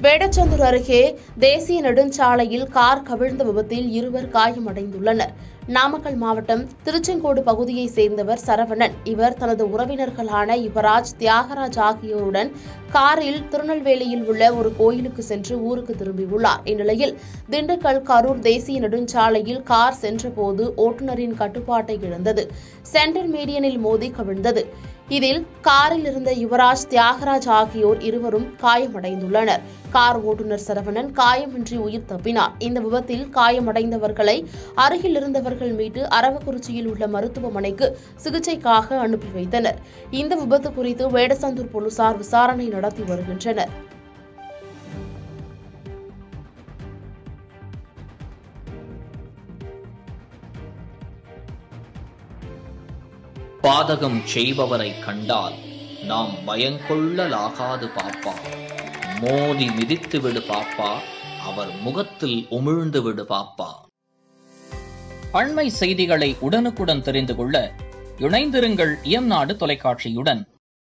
வேடச்சந்தூர் அருகே தேசிய நெடுஞ்சாலையில் கார் கவிழ்ந்த விபத்தில் இருவர் காயமடைந்துள்ளனர் நாமக்கல் மாவட்டம் திருச்செங்கோடு பகுதியைச் சேர்ந்தவர் சரவணன் இவர் தனது உறவினர்களான யுவராஜ் தியாகராஜ் ஆகியோருடன் காரில் திருநெல்வேலியில் உள்ள ஒரு கோயிலுக்கு சென்று ஊருக்கு திரும்பியுள்ளார் இந்நிலையில் திண்டுக்கல் கரூர் தேசிய நெடுஞ்சாலையில் கார் சென்றபோது ஓட்டுநரின் கட்டுப்பாட்டை இழந்தது சென்டர் மீடியனில் மோதி கவிழ்ந்தது இதில் காரில் இருந்த யுவராஜ் தியாகராஜ் ஆகியோர் இருவரும் காயமடைந்துள்ளனர் கார் ஓட்டுநர் சரவணன் காயமின்றி உயிர் தப்பினார் இந்த விபத்தில் காயமடைந்தவர்களை அருகில் இருந்தவர்கள் மீட்டு அரவக்குறிச்சியில் உள்ள மருத்துவமனைக்கு சிகிச்சைக்காக அனுப்பி வைத்தனர் இந்த விபத்து குறித்து வேடசந்தூர் போலீசார் விசாரணை நடத்தி வருகின்றனர் பாதகம் செய்பவரை கண்டால் நாம் பயங்கொள்ளலாகாது பாப்பா மோதி மிதித்து விடு பாப்பா அவர் முகத்தில் உமிழ்ந்து விடு பாப்பா அண்மை செய்திகளை உடனுக்குடன் தெரிந்து கொள்ள இணைந்திருங்கள் இயம்நாடு தொலைக்காட்சியுடன்